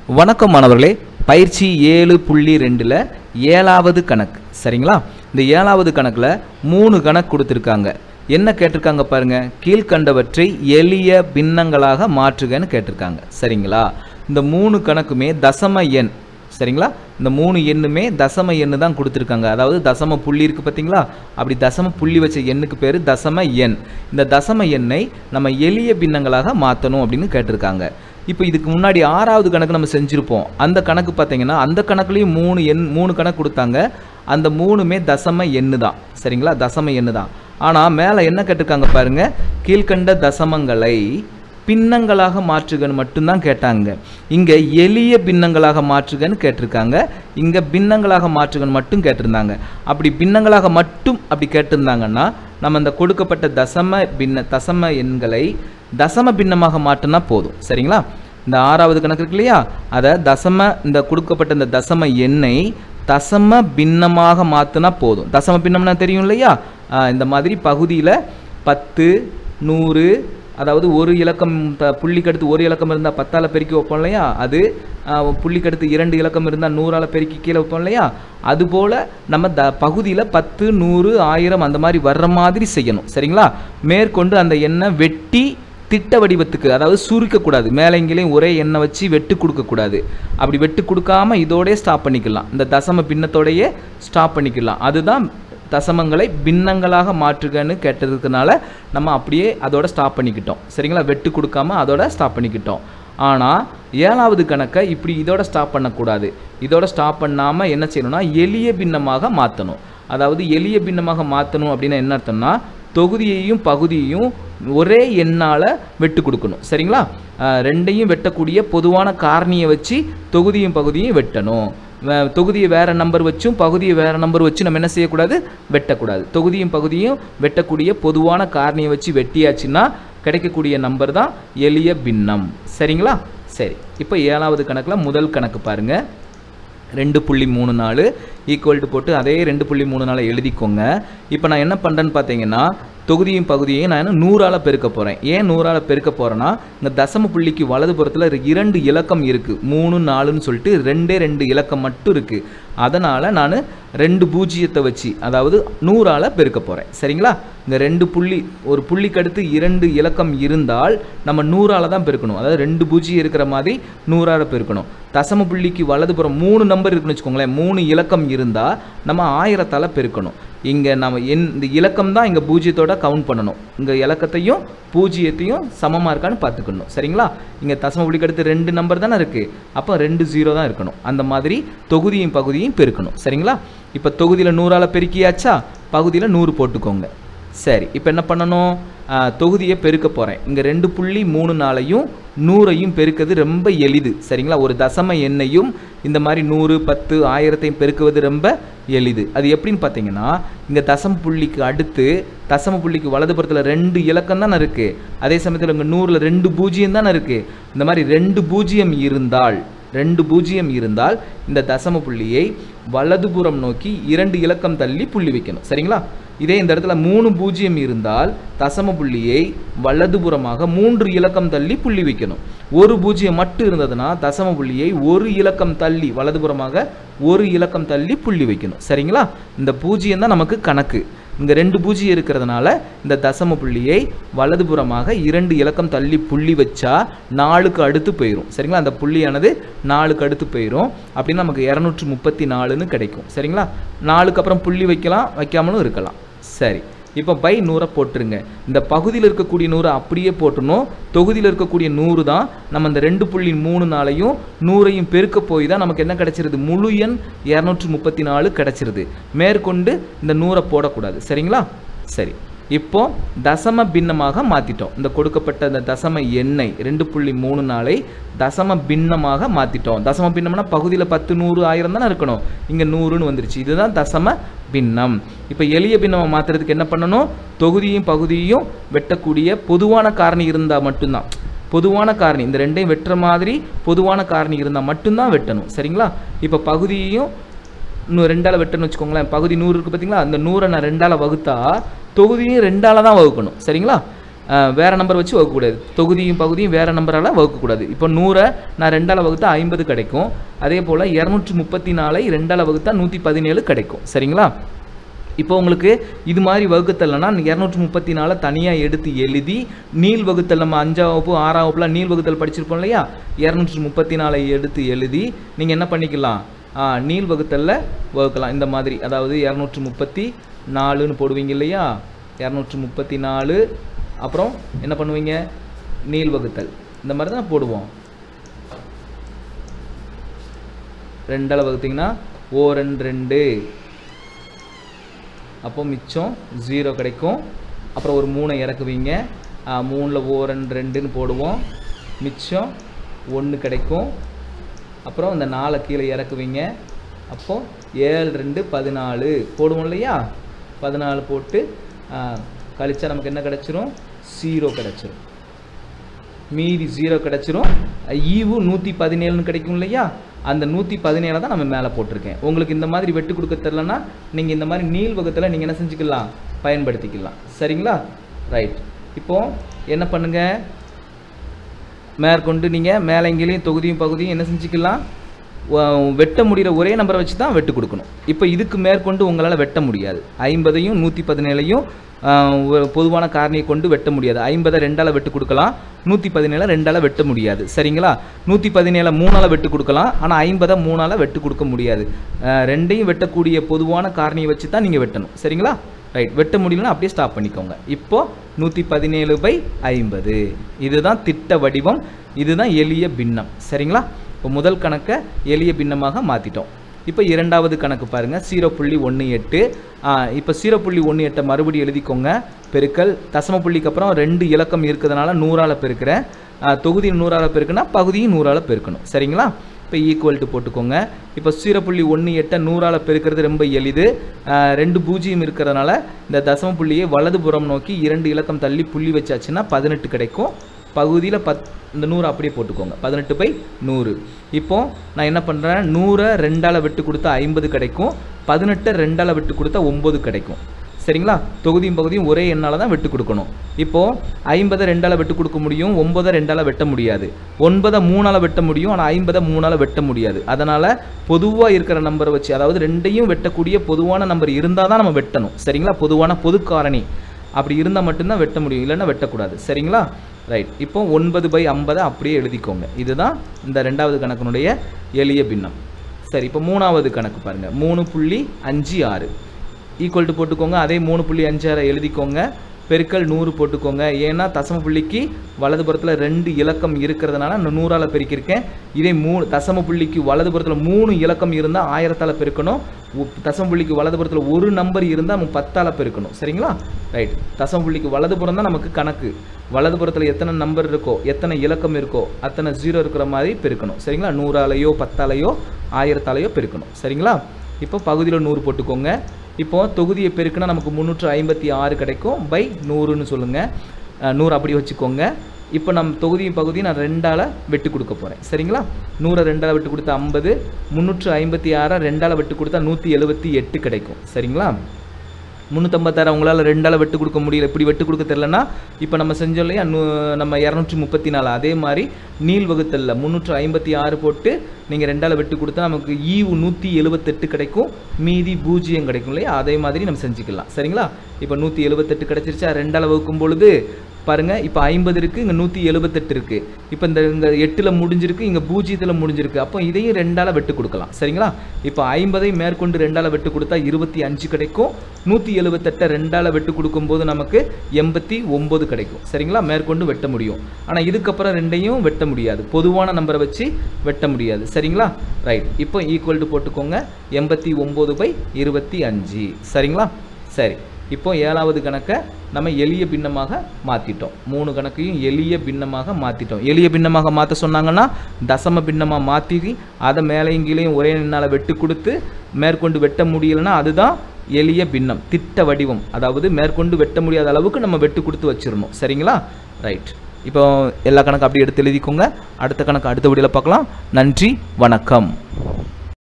வணக்கம் மாணவர்களே பயிற்சி ஏழு புள்ளி ரெண்டில் ஏழாவது கணக்கு சரிங்களா இந்த ஏழாவது கணக்கில் மூணு கணக்கு கொடுத்துருக்காங்க என்ன கேட்டிருக்காங்க பாருங்க கீழ்கண்டவற்றை எளிய பின்னங்களாக மாற்றுகன்னு கேட்டிருக்காங்க சரிங்களா இந்த மூணு கணக்குமே தசம எண் சரிங்களா இந்த மூணு எண்ணுமே தசம எண்ணு தான் கொடுத்துருக்காங்க அதாவது தசம புள்ளி இருக்குது பார்த்தீங்களா அப்படி தசம புள்ளி வச்ச எண்ணுக்கு பேர் தசம எண் இந்த தசம எண்ணை நம்ம எளிய பின்னங்களாக மாற்றணும் அப்படின்னு கேட்டிருக்காங்க இப்போ இதுக்கு முன்னாடி ஆறாவது கணக்கு நம்ம செஞ்சுருப்போம் அந்த கணக்கு பார்த்தீங்கன்னா அந்த கணக்குலேயும் மூணு எண் மூணு கணக்கு கொடுத்தாங்க அந்த மூணுமே தசம எண்ணு தான் சரிங்களா தசம எண்ணு தான் ஆனால் மேலே என்ன கேட்டிருக்காங்க பாருங்க கீழ்கண்ட தசமங்களை பின்னங்களாக மாற்றுகன்னு மட்டும்தான் கேட்டாங்க இங்கே எளிய பின்னங்களாக மாற்றுகன்னு கேட்டிருக்காங்க இங்கே பின்னங்களாக மாற்றுகன்னு மட்டும் கேட்டிருந்தாங்க அப்படி பின்னங்களாக மட்டும் அப்படி கேட்டிருந்தாங்கன்னா நம்ம இந்த கொடுக்கப்பட்ட தசம பின்ன தசம எண்களை தசம பின்னமாக மாற்றினா போதும் சரிங்களா இந்த ஆறாவது கணக்கு இருக்கு இல்லையா அதை தசம இந்த கொடுக்கப்பட்ட இந்த தசம எண்ணை தசம பின்னமாக மாற்றினா போதும் தசம பின்னம்னா தெரியும் இல்லையா ஆ, இந்த மாதிரி பகுதியில் பத்து நூறு அதாவது ஒரு இலக்கம் த- புள்ளிக்கு அடுத்து ஒரு இலக்கம் இருந்தால் பத்தால் பெருக்கி வைப்போம் இல்லையா அது ஆ, புள்ளிக்கு அடுத்து இரண்டு இலக்கம் இருந்தால் நூறால் பெருக்கி கீழே வைப்போம் இல்லையா அதுபோல் நம்ம த பகுதியில் பத்து நூறு ஆயிரம் அந்த மாதிரி வர்ற மாதிரி செய்யணும் சரிங்களா மேற்கொண்டு அந்த எண்ணை வெட்டி திட்ட வடிவத்துக்கு அதாவது சுருக்கக்கூடாது மேலே இங்கேயும் ஒரே எண்ணெய் வச்சு வெட்டு கொடுக்கக்கூடாது அப்படி வெட்டு கொடுக்காம இதோடயே ஸ்டாப் பண்ணிக்கலாம் இந்த தசம பின்னத்தோடையே ஸ்டாப் பண்ணிக்கலாம் அதுதான் தசமங்களை பின்னங்களாக மாற்றுகன்னு கேட்டதுக்குனால நம்ம அப்படியே அதோட ஸ்டாப் பண்ணிக்கிட்டோம் சரிங்களா வெட்டு கொடுக்காம அதோட ஸ்டாப் பண்ணிக்கிட்டோம் ஆனால் ஏழாவது கணக்கை இப்படி இதோட ஸ்டாப் பண்ணக்கூடாது இதோட ஸ்டாப் பண்ணாமல் என்ன செய்யணும்னா எளிய பின்னமாக மாற்றணும் அதாவது எளிய பின்னமாக மாற்றணும் அப்படின்னா என்ன அர்த்தம்னா தொகுதியையும் பகுதியையும் ஒரே எண்ணால் வெட்டு கொடுக்கணும் சரிங்களா அஹ் ரெண்டையும் வெட்டக்கூடிய பொதுவான காரணியை வச்சு தொகுதியும் பகுதியும் வெட்டணும் வே- தொகுதியை வேற நம்பர் வச்சும் பகுதியை வேற நம்பர் வச்சு நம்ம என்ன செய்யக்கூடாது வெட்டக்கூடாது தொகுதியும் பகுதியும் வெட்டக்கூடிய பொதுவான காரணியை வச்சு வெட்டியாச்சுன்னா கிடைக்கக்கூடிய நம்பர் தான் எளிய பின்னம் சரிங்களா சரி இப்போ ஏழாவது கணக்கில் முதல் கணக்கு பாருங்க ரெண்டு புள்ளி மூணு நாலு ஈக்குவல் டு போட்டு அதே ரெண்டு புள்ளி மூணு நாளை எழுதிக்கோங்க இப்போ நான் என்ன பண்ணுறேன்னு பார்த்தீங்கன்னா தொகுதியும் பகுதியையும் நான் என்ன நூறால் பெருக்க போகிறேன் ஏன் நூறால் பெருக்க போகிறேன்னா இந்த தசம புள்ளிக்கு வலது புறத்தில் இரண்டு இலக்கம் இருக்குது மூணு நாலுன்னு சொல்லிட்டு ரெண்டே ரெண்டு இலக்கம் மட்டும் இருக்குது அதனால் நான் ரெண்டு பூஜ்ஜியத்தை வச்சு அதாவது நூறால் பெருக்க போகிறேன் சரிங்களா இந்த ரெண்டு புள்ளி ஒரு புள்ளிக்கு அடுத்து இரண்டு இலக்கம் இருந்தால் நம்ம நூறால் தான் பெருக்கணும் அதாவது ரெண்டு பூஜ்ஜியம் இருக்கிற மாதிரி நூறால் பெருக்கணும் தசம புள்ளிக்கு வலதுபுறம் மூணு நம்பர் இருக்குன்னு வச்சுக்கோங்களேன் மூணு இலக்கம் இருந்தால் நம்ம ஆயிரத்தால் பெருக்கணும் இங்கே நம்ம என் இந்த இலக்கம் தான் இங்கே பூஜ்ஜியத்தோட கவுண்ட் பண்ணணும் இங்கே இலக்கத்தையும் பூஜ்ஜியத்தையும் சமமாக இருக்கான்னு பார்த்துக்கணும் சரிங்களா இங்கே தசம புள்ளிக்கு அடுத்து ரெண்டு நம்பர் தானே இருக்குது அப்போ ரெண்டு ஜீரோ தான் இருக்கணும் அந்த மாதிரி தொகுதியும் பகுதியும் பெருக்கணும் சரிங்களா இப்போ தொகுதியில் நூறால் பெருக்கியாச்சா பகுதியில் நூறு போட்டுக்கோங்க சரி இப்போ என்ன பண்ணணும் ஆ, தொகுதியை பெருக்க போகிறேன் இங்கே ரெண்டு புள்ளி மூணு நாளையும் நூறையும் பெருக்கிறது ரொம்ப எளிது சரிங்களா ஒரு தசம எண்ணையும் இந்த மாதிரி நூறு பத்து ஆயிரத்தையும் பெருக்குவது ரொம்ப எளிது அது எப்படின்னு பார்த்தீங்கன்னா இங்கே தசம புள்ளிக்கு அடுத்து தசம புள்ளிக்கு வலதுபுறத்தில் ரெண்டு இலக்கம் தானே இருக்குது அதே சமயத்தில் இங்கே நூறில் ரெண்டு பூஜ்ஜியம் தானே இருக்குது இந்த மாதிரி ரெண்டு பூஜ்ஜியம் இருந்தால் ரெண்டு பூஜ்ஜியம் இருந்தால் இந்த தசம புள்ளியை வலதுபுறம் நோக்கி இரண்டு இலக்கம் தள்ளி புள்ளி வைக்கணும் சரிங்களா இதே இந்த இடத்துல மூணு பூஜ்ஜியம் இருந்தால் தசம புள்ளியை வலதுபுறமாக மூன்று இலக்கம் தள்ளி புள்ளி வைக்கணும் ஒரு பூஜ்ஜியம் மட்டும் இருந்ததுன்னா தசம புள்ளியை ஒரு இலக்கம் தள்ளி வலதுபுறமாக ஒரு இலக்கம் தள்ளி புள்ளி வைக்கணும் சரிங்களா இந்த பூஜ்ஜியம் தான் நமக்கு கணக்கு இங்கே ரெண்டு பூஜ்ஜியம் இருக்கிறதுனால இந்த தசம புள்ளியை வலதுபுறமாக இரண்டு இலக்கம் தள்ளி புள்ளி வச்சா நாலுக்கு அடுத்து போயிடும் சரிங்களா அந்த புள்ளியானது நாலுக்கு அடுத்து போயிடும் அப்படின்னா நமக்கு இரநூற்றி முப்பத்தி நாலுன்னு கிடைக்கும் சரிங்களா நாலுக்கு அப்புறம் புள்ளி வைக்கலாம் வைக்காமலும் இருக்கலாம் சரி இப்போ பை நூறை போட்டுருங்க இந்த பகுதியில் இருக்கக்கூடிய நூறை அப்படியே போட்டுணும் தொகுதியில் இருக்கக்கூடிய நூறு தான் நம்ம இந்த ரெண்டு புள்ளி மூணு நாளையும் நூறையும் பெருக்க போய் தான் நமக்கு என்ன கிடைச்சிருது முழு எண் இரநூற்றி முப்பத்தி நாலு கிடைச்சிருது மேற்கொண்டு இந்த நூறை போடக்கூடாது சரிங்களா சரி இப்போ தசம பின்னமாக மாற்றிட்டோம் இந்த கொடுக்கப்பட்ட இந்த தசம எண்ணெய் ரெண்டு புள்ளி மூணு நாளை தசம பின்னமாக மாற்றிட்டோம் தசம பின்னம்னா பகுதியில் பத்து நூறு ஆயிரம் தானே இருக்கணும் இங்கே நூறுன்னு வந்துருச்சு இதுதான் தசம பின்னம் இப்போ எளிய பின்னமை மாற்றுறதுக்கு என்ன பண்ணணும் தொகுதியும் பகுதியும் வெட்டக்கூடிய பொதுவான காரணி இருந்தால் மட்டும்தான் பொதுவான காரணி இந்த ரெண்டையும் வெட்டுற மாதிரி பொதுவான காரணி இருந்தால் மட்டும்தான் வெட்டணும் சரிங்களா இப்போ பகுதியையும் இன்னும் ரெண்டால் வெட்டணும்னு வச்சுக்கோங்களேன் பகுதி நூறு இருக்குது பார்த்தீங்களா அந்த நூறை நான் ரெண்டால் வகுத்தா தொகுதியும் ரெண்டால் தான் வகுக்கணும் சரிங்களா அஹ், வேற நம்பர் வச்சு வகுக்கக்கூடாது தொகுதியும் பகுதியும் வேற நம்பரால் வகுக்கக்கூடாது இப்போ நூறை நான் ரெண்டால் வகுத்தா ஐம்பது கிடைக்கும் அதே போல் இரநூற்றி முப்பத்தி நாலை ரெண்டால் வகுத்தா நூற்றி பதினேழு கிடைக்கும் சரிங்களா இப்போ உங்களுக்கு இது மாதிரி வகுத்தல்னா இரநூற்றி முப்பத்தி நாலை தனியாக எடுத்து எழுதி நீள் வகுத்தல் நம்ம அஞ்சாம் வகுப்பு ஆறாம் வகுப்புலாம் நீள் வகுத்தல் படிச்சிருப்போம் இல்லையா இரநூற்றி முப்பத்தி நாலை எடுத்து எழுதி நீங்கள் என்ன பண்ணிக்கலாம் ஆ, நீள் வகுத்தலில் வகுக்கலாம் இந்த மாதிரி அதாவது இரநூற்றி முப்பத்தி நாலுன்னு போடுவீங்க இல்லையா இரநூற்றி முப்பத்தி நாலு அப்புறம் என்ன பண்ணுவீங்க நீள் வகுத்தல் இந்த மாதிரி தான் போடுவோம் ரெண்டால் வகுத்தீங்கன்னா ஓ ரெண்டு ரெண்டு அப்போ மிச்சம் ஜீரோ கிடைக்கும் அப்புறம் ஒரு மூணை இறக்குவீங்க மூணில் ஓ ரெண்டு ரெண்டுன்னு போடுவோம் மிச்சம் ஒன்று கிடைக்கும் அப்புறம் இந்த நாலை கீழே இறக்குவீங்க அப்போது ஏழு ரெண்டு பதினாலு போடுவோம் இல்லையா பதினாலு போட்டு ஆ, கழிச்சா நமக்கு என்ன கிடச்சிரும் ஜீரோ கிடச்சிரும் மீதி ஜீரோ கிடச்சிரும் ஈவு நூற்றி பதினேழுன்னு கிடைக்கும் இல்லையா அந்த நூற்றி பதினேழை தான் நம்ம மேலே போட்டிருக்கேன் உங்களுக்கு இந்த மாதிரி வெட்டு கொடுக்க தெரிலனா நீங்கள் இந்த மாதிரி நீள் வகுத்தில் நீங்கள் என்ன செஞ்சுக்கலாம் பயன்படுத்திக்கலாம் சரிங்களா ரைட் இப்போ என்ன பண்ணுங்க மேற்கொண்டு நீங்கள் மேலங்கிலையும் தொகுதியும் பகுதியும் என்ன செஞ்சுக்கலாம் வ- வெட்ட முடிகிற ஒரே நம்பரை வச்சு தான் வெட்டு கொடுக்கணும் இப்போ இதுக்கு மேற்கொண்டு உங்களால் வெட்ட முடியாது ஐம்பதையும் நூற்றி பதினேழையும் ஒரு பொதுவான காரணியை கொண்டு வெட்ட முடியாது ஐம்பதை ரெண்டால் வெட்டு கொடுக்கலாம் நூற்றி பதினேழை ரெண்டால் வெட்ட முடியாது சரிங்களா நூற்றி பதினேழை மூணால் வெட்டு கொடுக்கலாம் ஆனால் ஐம்பதை மூணால் வெட்டு கொடுக்க முடியாது அஹ், ரெண்டையும் வெட்டக்கூடிய பொதுவான காரணியை வச்சு தான் நீங்கள் வெட்டணும் சரிங்களா ரைட் வெட்ட முடியலன்னா அப்படியே ஸ்டாப் பண்ணிக்கோங்க இப்போ நூற்றி பதினேழு பை ஐம்பது இதுதான் திட்ட வடிவம் இதுதான் எளிய பின்னம் சரிங்களா இப்போ முதல் கணக்கை எளிய பின்னமாக மாற்றிட்டோம் இப்போ இரண்டாவது கணக்கு பாருங்கள் ஜீரோ புள்ளி ஒன்று எட்டு இப்போ ஜீரோ புள்ளி ஒன்று எட்டை மறுபடியும் எழுதிக்கோங்க பெருக்கல் தசம புள்ளிக்கு அப்புறம் ரெண்டு இலக்கம் இருக்கிறதுனால நூறால் பெருக்கிறேன் ஆ, தொகுதி நூறால் பெருக்குனா பகுதியும் நூறால் பெருக்கணும் சரிங்களா இப்போ ஈக்குவல் டு போட்டுக்கோங்க இப்போ ஜீரோ புள்ளி ஒன்று எட்டை நூறால் பெருக்கிறது ரொம்ப எளிது ஆ, ரெண்டு பூஜ்ஜியம் இருக்கிறதுனால இந்த தசம புள்ளியை வலதுபுறம் நோக்கி இரண்டு இலக்கம் தள்ளி புள்ளி வச்சாச்சுன்னா பதினெட்டு கிடைக்கும் பகுதியில் பத் இந்த நூறு அப்படியே போட்டுக்கோங்க பதினெட்டு பை நூறு இப்போ நான் என்ன பண்ணுறேன் நூறை ரெண்டால் விட்டு கொடுத்தா ஐம்பது கிடைக்கும் பதினெட்டை ரெண்டால் விட்டு கொடுத்தா ஒம்பது கிடைக்கும் சரிங்களா தொகுதியும் பகுதியும் ஒரே எண்ணால் தான் வெட்டு கொடுக்கணும் இப்போது ஐம்பதை ரெண்டால் வெட்டு கொடுக்க முடியும் ஒன்பதை ரெண்டால் வெட்ட முடியாது ஒன்பதை மூணால் வெட்ட முடியும் ஆனால் ஐம்பதை மூணால் வெட்ட முடியாது அதனால் பொதுவாக இருக்கிற நம்பரை வச்சு அதாவது ரெண்டையும் வெட்டக்கூடிய பொதுவான நம்பர் இருந்தால் தான் நம்ம வெட்டணும் சரிங்களா பொதுவான பொது காரணி அப்படி இருந்தால் மட்டும்தான் வெட்ட முடியும் இல்லைன்னா வெட்டக்கூடாது சரிங்களா ரைட் இப்போ ஒன்பது பை ஐம்பதை அப்படியே எழுதிக்கோங்க இதுதான் இந்த ரெண்டாவது கணக்கினுடைய எளிய பின்னம் சரி இப்போ மூணாவது கணக்கு பாருங்கள் மூணு புள்ளி அஞ்சு ஆறு ஈக்குவல் டு போட்டுக்கோங்க அதே மூணு புள்ளி அஞ்சு ஆறை எழுதிக்கோங்க பெருக்கல் நூறு போட்டுக்கோங்க ஏன்னா தசம புள்ளிக்கு வலதுபுறத்தில் ரெண்டு இலக்கம் இருக்கிறதுனால நான் நூறால் பெருக்கியிருக்கேன் இதே மூணு தசம புள்ளிக்கு வலதுபுறத்தில் மூணு இலக்கம் இருந்தால் ஆயிரத்தால் பெருக்கணும் உ- தசம புள்ளிக்கு வலதுபுறத்தில் ஒரு நம்பர் இருந்தால் நம்ம பத்தால் பெருக்கணும் சரிங்களா ரைட் தசம புள்ளிக்கு வலதுபுறம் தான் நமக்கு கணக்கு வலதுபுறத்தில் எத்தனை நம்பர் இருக்கோ எத்தனை இலக்கம் இருக்கோ அத்தனை ஜீரோ இருக்கிற மாதிரி பெருக்கணும் சரிங்களா நூறாலையோ பத்தாலையோ ஆயிரத்தாலையோ பெருக்கணும் சரிங்களா இப்போ பகுதியில் நூறு போட்டுக்கோங்க இப்போ தொகுதியை பெருக்குனா நமக்கு முந்நூற்று ஐம்பத்தி ஆறு கிடைக்கும் பை நூறுன்னு சொல்லுங்கள் நூறு அப்படி வச்சுக்கோங்க இப்போ நம்ம தொகுதியும் பகுதியும் நான் ரெண்டால் வெட்டு கொடுக்க போகிறேன் சரிங்களா நூறை ரெண்டால் வெட்டு கொடுத்தா ஐம்பது முந்நூற்று ஐம்பத்தி ஆறை ரெண்டால் வெட்டு கொடுத்தா நூற்றி எழுபத்தி எட்டு கிடைக்கும் சரிங்களா முந்நூற்றம்பத்தாறு உங்களால் ரெண்டால் வெட்டு கொடுக்க முடியல இப்படி வெட்டு கொடுக்க தெரிலனா இப்போ நம்ம செஞ்சோம் இல்லையா நூ நம்ம இரநூற்றி முப்பத்தி நாலு அதே மாதிரி நீள் வகுத்தல்ல முந்நூற்று ஐம்பத்தி ஆறு போட்டு நீங்கள் ரெண்டால் வெட்டு கொடுத்தா நமக்கு ஈவு நூற்றி எழுபத்தெட்டு கிடைக்கும் மீதி பூஜ்ஜியம் கிடைக்கும் இல்லையா அதே மாதிரி நம்ம செஞ்சுக்கலாம் சரிங்களா இப்போ நூற்றி எழுபத்தெட்டு கிடைச்சிருச்சா ரெண்டால் வகுக்கும் பொழுது பாருங்க இப்போ ஐம்பது இருக்குது இங்கே நூற்றி எழுபத்தெட்டு இருக்குது இப்போ இந்த இங்கே எட்டில் முடிஞ்சிருக்கு இங்கே பூஜ்ஜியத்தில் முடிஞ்சிருக்கு அப்போ இதையும் ரெண்டால் வெட்டு கொடுக்கலாம் சரிங்களா இப்போ ஐம்பதை மேற்கொண்டு ரெண்டால் வெட்டு கொடுத்தா இருபத்தி அஞ்சு கிடைக்கும் நூற்றி எழுபத்தெட்டை ரெண்டால் வெட்டு கொடுக்கும்போது நமக்கு எண்பத்தி ஒம்பது கிடைக்கும் சரிங்களா மேற்கொண்டு வெட்ட முடியும் ஆனால் இதுக்கப்புறம் ரெண்டையும் வெட்ட முடியாது பொதுவான நம்பரை வச்சு வெட்ட முடியாது சரிங்களா ரைட் இப்போ ஈக்குவல் டு போட்டுக்கோங்க எண்பத்தி ஒம்பது பை இருபத்தி அஞ்சு சரிங்களா சரி இப்போ ஏழாவது கணக்கை நம்ம எளிய பின்னமாக மாற்றிட்டோம் மூணு கணக்கையும் எளிய பின்னமாக மாற்றிட்டோம் எளிய பின்னமாக மாற்ற சொன்னாங்கன்னா தசம பின்னமாக மாற்றி அதை மேலையும் கீழையும் ஒரே எண்ணால் வெட்டு கொடுத்து மேற்கொண்டு வெட்ட முடியலைன்னா அதுதான் எளிய பின்னம் திட்ட வடிவம் அதாவது மேற்கொண்டு வெட்ட முடியாத அளவுக்கு நம்ம வெட்டு கொடுத்து வச்சிடணும் சரிங்களா ரைட் இப்போ எல்லா கணக்கும் அப்படியே எடுத்து எழுதிக்கோங்க அடுத்த கணக்கு அடுத்த வீடியோவில் பார்க்கலாம் நன்றி வணக்கம்